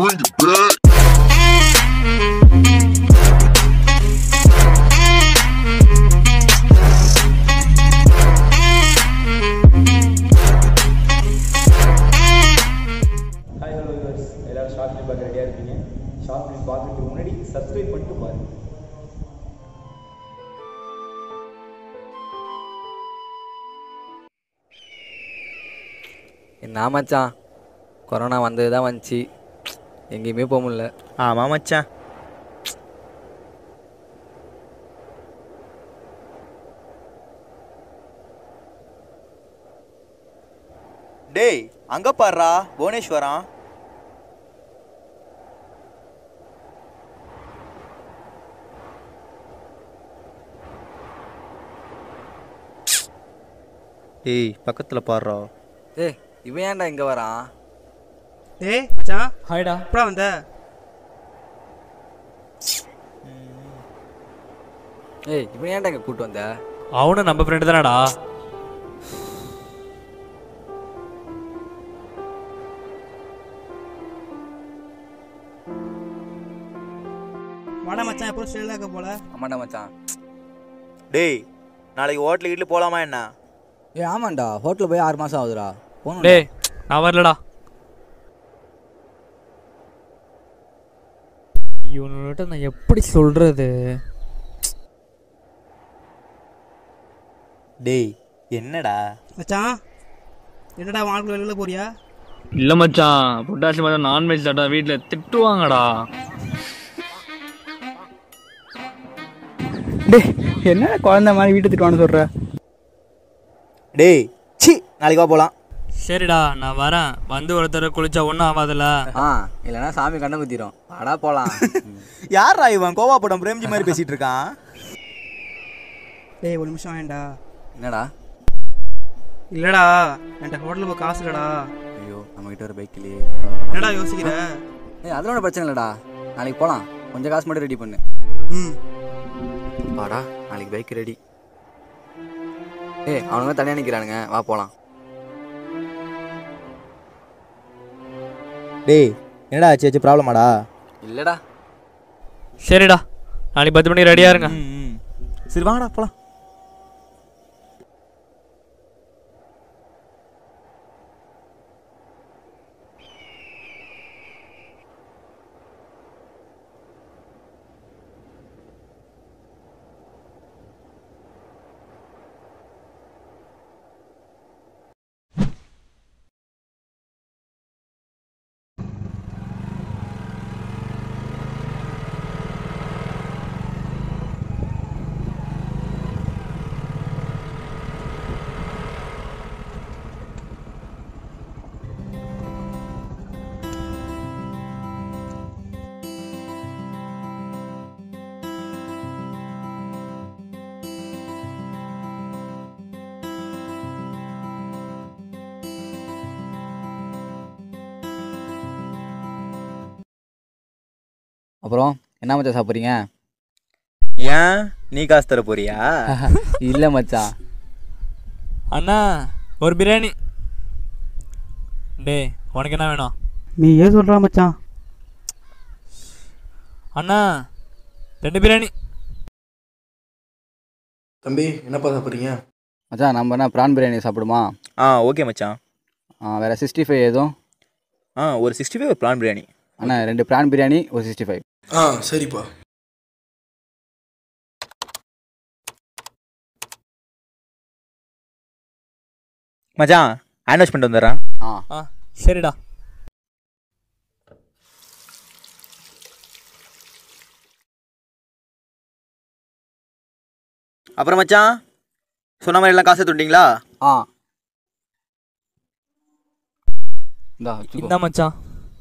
Bring it back. Hi hello yours எல்லாரும் short film பார்க்க ரெடியாக இருப்பீங்க ஷார்ட் ஃபிலிம் பார்க்கறதுக்கு முன்னாடி சப்ஸ்கிரைப் பண்ணிட்டு பாருங்க என்ன மச்சான் கொரோனா வந்தது தான் வந்துச்சு எங்கேயுமே போக முடியல ஆமாம் மச்சான் டேய் அங்க பாருடா புவனேஸ்வரம் டேய் பக்கத்துல பாருடா ஏய் இவன் ஏன்டா இங்கே வரான் ஏய் மச்சான் ஹாய்டா எப்படா வந்த ஏய் இவன் ஏன்டா இங்கே கூட்டு வந்த அவனும் நம்ம ஃப்ரெண்டு தானடா வாடா மச்சான் எப்போ ஸ்டேல இருக்க போல ஆமாண்டா மச்சான் டேய் நாளைக்கு ஹோட்டல் வீட்டில் போலாமா என்ன ஏய் ஆமாண்டா ஹோட்டலில் போய் ஆறு மாதம் ஆகுதுடா போகணும் டேய் நான் வரலடா இவனுகிட்ட நான் எப்படி சொல்றது டேய் என்னடா மச்சான் என்னடா வாழ்க்கை வெளியில போறியா இல்ல மச்சான் புட்டாசி மச்சான் நான்வெஜ் தாட்டா வீட்ல திட்டுவாங்கடா டேய் என்ன குழந்தை மாதிரி வீட்டு திட்டுவான்னு சொல்ற டேய் சி நாளைக்கு வா போலாம் சரிடா நான் வரேன் வந்து ஒருத்தர் குளிச்சா ஒன்றும் ஆகாதுல்ல ஆ இல்லைன்னா சாமி கண்ணை குத்திரும் வாடா போகலாம் யாரா இவன் கோவா படம் பிரேம்ஜி மாதிரி பேசிட்டு இருக்கான் டேய் ஒரு நிமிஷம் வேண்டா என்னடா இல்லடா என்கிட்ட ஹோட்டலில் போய் காசு இல்லடா ஐயோ நம்மகிட்ட ஒரு பைக் இல்லையே என்னடா யோசிக்கிற ஏய் அதெல்லாம் ஒன்றும் பிரச்சனை இல்லைடா நாளைக்கு போகலாம் கொஞ்சம் காசு மட்டும் ரெடி பண்ணு ம் வாடா நாளைக்கு பைக் ரெடி ஏய் அவனுங்க தனியாக நிற்கிறானுங்க வா போகலாம் டேய் என்னடா ஆச்சு ஆச்சு ப்ராப்ளமாடா இல்லைடா சரிடா நாளைக்கு பத்து மணிக்கு ரெடியா இருங்க ம் ம். சரி வாங்கடா போலாம் அப்புறம் என்ன மச்சான் சாப்பிட்றீங்க ஏன் நீ காசு தர போறியா இல்லை மச்சான் அண்ணா ஒரு பிரியாணி டேய் உனக்கு என்ன வேணும் நீ ஏன் சொல்கிறா மச்சான் அண்ணா ரெண்டு பிரியாணி தம்பி என்னப்பா சாப்பிட்றீங்க மச்சான் நம்ம என்ன ப்ரான் பிரியாணி சாப்பிடுமா ஆ ஓகே மச்சான் ஆ, வேற சிக்ஸ்டி ஃபைவ் எதுவும் ஆ ஒரு சிக்ஸ்டி ஃபைவ் பிளான் பிரியாணி அண்ணா ரெண்டு ப்ரான் பிரியாணி ஒரு சிக்ஸ்டி ஃபைவ் ஆ சரிப்பா மச்சான் ஹேண்ட் பண்ணிட்டு வந்துடுறேன் ஆ ஆ சரிடா அப்புறம் மச்சான் சொன்ன மாதிரி எல்லாம் காசு எடுத்துட்டீங்களா ஆ இந்தா வச்சுக்கோ. இந்த மச்சான்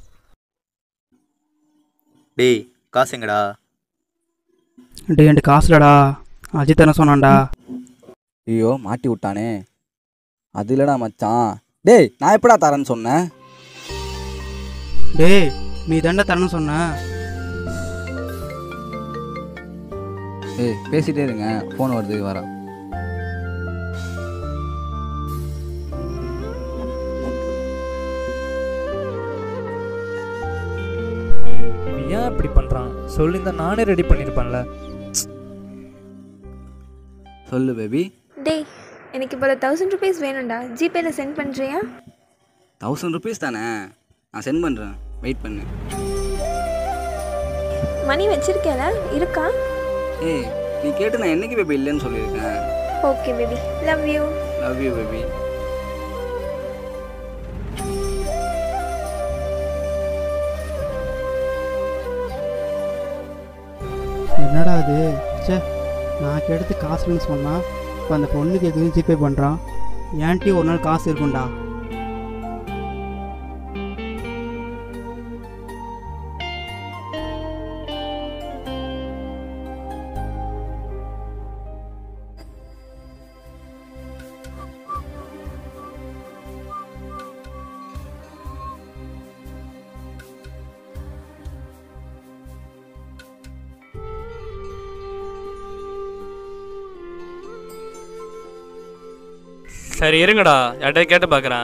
டேய் காசு எங்கடா டேய் என்கிட்ட காசு இல்லடா அஜித் தானே சொன்னான்டா ஐயோ மாட்டி விட்டானே அது இல்லடா மச்சான் டேய் நான் எப்படா தரேன்னு சொன்னேன் டேய் நீ தாண்டா தரேன்னு சொன்ன ஏய் பேசிட்டே இருங்க ஃபோன் வருது வரேன் இவன் ஏன் இப்படி பண்ணுறான் சொல்லியிருந்தா நானே ரெடி பண்ணியிருப்பேன்ல சொல்லு பேபி டேய் எனக்கு இப்போ தௌசண்ட் ருபீஸ் வேணும்டா ஜிபேல சென்ட் பண்ணுறியா தௌசண்ட் ருபீஸ் தானே நான் சென்ட் பண்ணுறேன் வெயிட் பண்ணு மணி வச்சிருக்கேல இருக்கா ஏய் நீ கேட்டு நான் என்னைக்கு பேபி இல்லைன்னு சொல்லியிருக்கேன் okay baby love you love you baby என்னடா அது ச்சே நான் கெடுத்து காசுன்னு சொன்னா இப்போ அந்த பொண்ணுக்கு எதுவும் ஜிபே பண்ணுறான் ஏன்ட்டி ஒரு நாள் காசு இருக்கும்டா சரி இருங்கடா யார்கிட்ட கேட்டு பார்க்குறேன்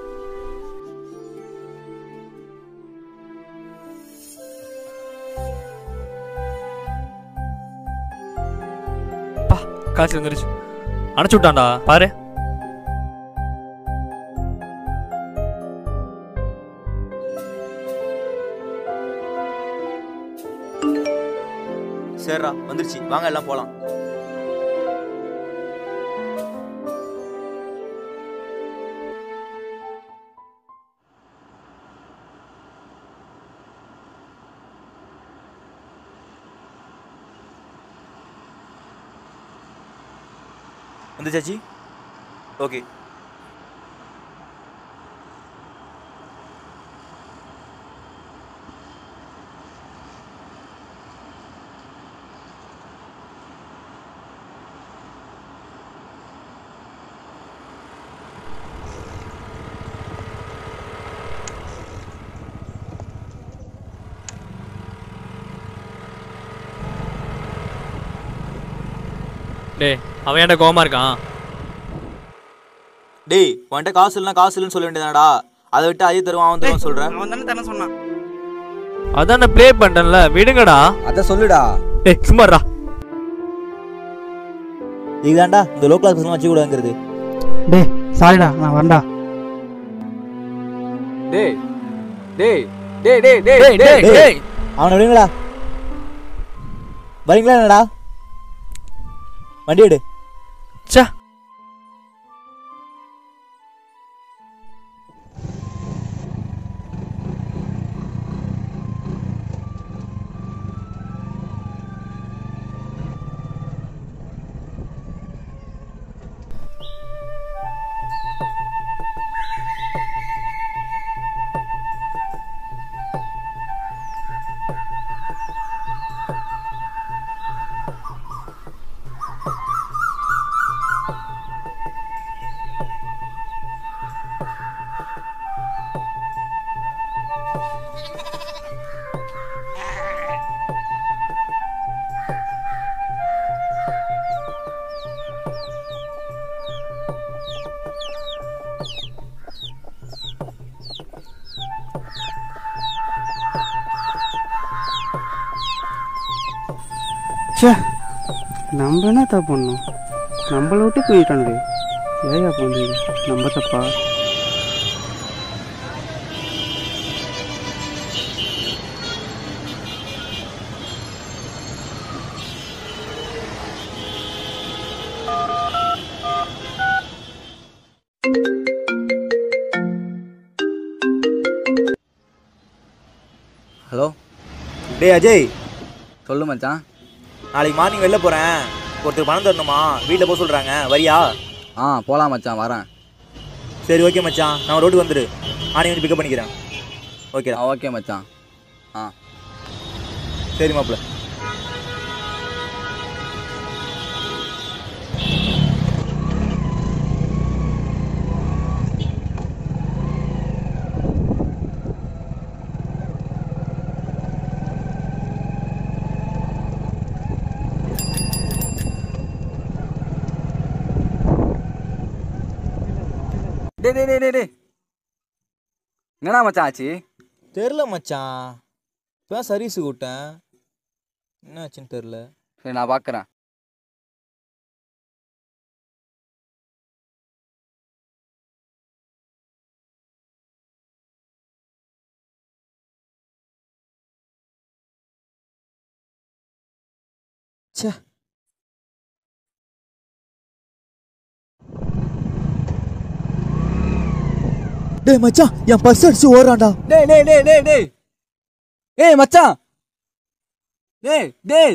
பா காசு வந்துருச்சு அனுப்பிச்சு விட்டான்டா பாரு சரிடா வந்துருச்சு வாங்க எல்லாம் போகலாம் வந்துச்சாச்சி ஓகே டேய் அவன் ஏன்டா கோவமா இருக்கான் டேய் உன்கிட்ட காசு இல்லைனா காசு இல்லைன்னு சொல்ல வேண்டியதானடா அதை விட்டு அதே தருவான் அவன் தருவான் சொல்கிறேன் அவன் தானே தர சொன்னான் அதான் நான் ப்ளே பண்ணிட்டேன்ல விடுங்கடா அதை சொல்லுடா டேய் சும்மாடா இதுதான்டா இந்த லோ கிளாஸ் பசங்க வச்சு கூடாங்கிறது டேய் சாரிடா நான் வரேன்டா டேய் டேய் டேய் டேய் டேய் டேய் டேய் டேய் அவனை விடுங்களா வரீங்களா என்னடா வண்டி எடு ச்சே ச்சே நம்ம என்ன தப்பு பண்ணோம் நம்மளை விட்டு போயிட்டானுது ஏயா போனது நம்ம தப்பா ஹலோ டேய் அஜய் சொல்லு மச்சான் நாளைக்கு மார்னிங் வெளில போகிறேன் ஒருத்தர் பணம் தரணுமா வீட்டில் போக சொல்கிறாங்க வரியா ஆ போகலாம் மச்சான் வரேன் சரி ஓகே மச்சான் நான் ரோட்டுக்கு வந்துடு நானே வந்து பிக்கப் பண்ணிக்கிறேன் ஓகே ஆ ஓகே மச்சான் ஆ சரி மாப்பிள்ள டேய் டேய் டேய் டேய் டேய் என்னடா மச்சான் ஆச்சு தெரில மச்சான் இப்போ சர்வீஸுக்கு விட்டேன் என்ன ஆச்சுன்னு தெரில சரி நான் பார்க்குறேன் டேய் மச்சான் என் பர்ஸ் அடிச்சு ஓடுறான்டா டேய் டேய் டேய் டேய் டேய் ஏய் மச்சான் டேய் டேய்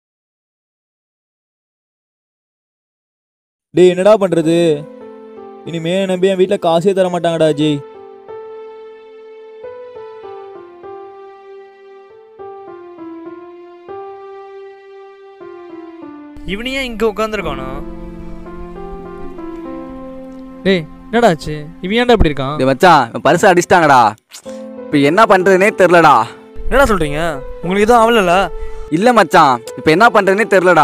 டேய் என்னடா பண்றது இனிமே என்னை நம்பி என் வீட்டில் காசே தர மாட்டாங்கடா அஜய் இவனையே இங்கே உட்காந்துருக்கானோ டேய் என்னடா ஆச்சு இவன் ஏன்டா இப்படி இருக்கான் டேய் மச்சான் என் பரிசு அடிச்சிட்டாங்கடா இப்போ என்ன பண்ணுறதுனே தெரிலடா என்னடா சொல்கிறீங்க உங்களுக்கு எதுவும் ஆகலல்ல இல்லை மச்சான் இப்போ என்ன பண்ணுறதுனே தெரிலடா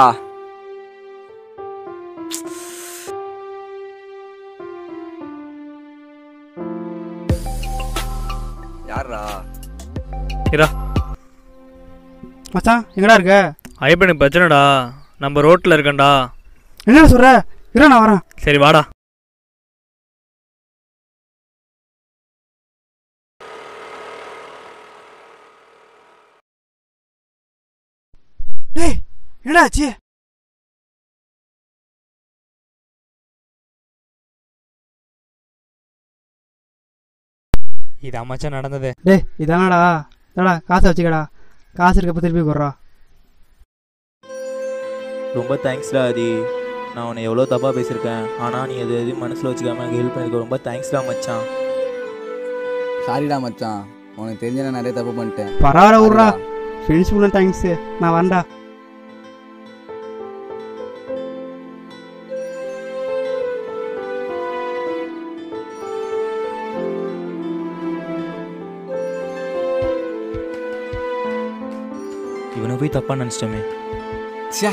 யாரா இரா மச்சான் எங்கடா இருக்க ஐப்பனுக்கு பிரச்சனைடா நம்ம ரோட்டில் இருக்கேன்டா என்னடா சொல்ற இரு நான் வரேன் சரி வாடா டேய் என்னடா ஆச்சு இது அமைச்சா நடந்தது டேய் இதானடா தடா காசை வச்சுக்கடா காசு இருக்கப்ப திருப்பி கொடுறா ரொம்ப தேங்க்ஸ்டா ஆதி நான் உன்னை எவ்வளோ தப்பாக பேசியிருக்கேன் ஆனால் நீ எது எதுவும் மனசில் வச்சுக்காம எனக்கு ஹெல்ப் பண்ணிருக்க ரொம்ப தேங்க்ஸ்டா மச்சான் சாரிடா மச்சான் உனக்கு தெரிஞ்ச நான் நிறைய தப்பு பண்ணிட்டேன் பரவாயில்ல விட்றா ஃப்ரெண்ட்ஸ் தேங்க்ஸ் நான் வரேன்டா இவனை போய் தப்பாக நினச்சிட்டோமே ச்சே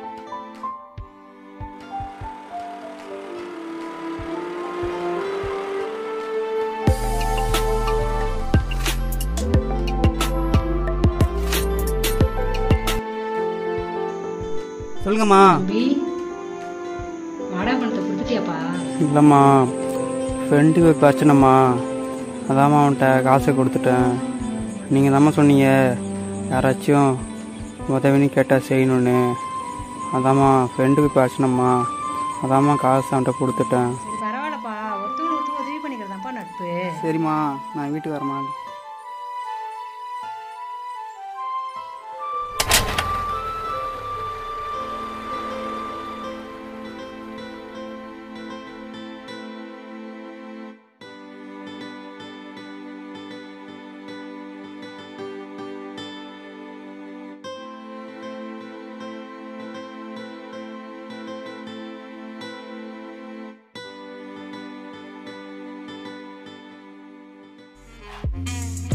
சொல்லுங்கம்மா தம்பி வாடகை பணத்தை கொடுத்துட்டியாப்பா இல்லைம்மா ஃப்ரெண்டுக்கு ஒரு பிரச்சனைம்மா அதாம்மா அவன்கிட்ட காசை கொடுத்துட்டேன் நீங்கள் தாம்மா சொன்னீங்க யாராச்சும் உதவின்னு கேட்டால் செய்யணுன்னு அதாம்மா ஃப்ரெண்டுக்கு பிரச்சனைம்மா அதாம்மா காசு அவன்கிட்ட கொடுத்துட்டேன் சரி பரவாயில்லப்பா ஒருத்தவங்க ஒருத்தவங்க உதவி பண்ணிக்கிறதாப்பா நட்பு சரிம்மா நான் வீட்டுக்கு வரேம்மா ஆ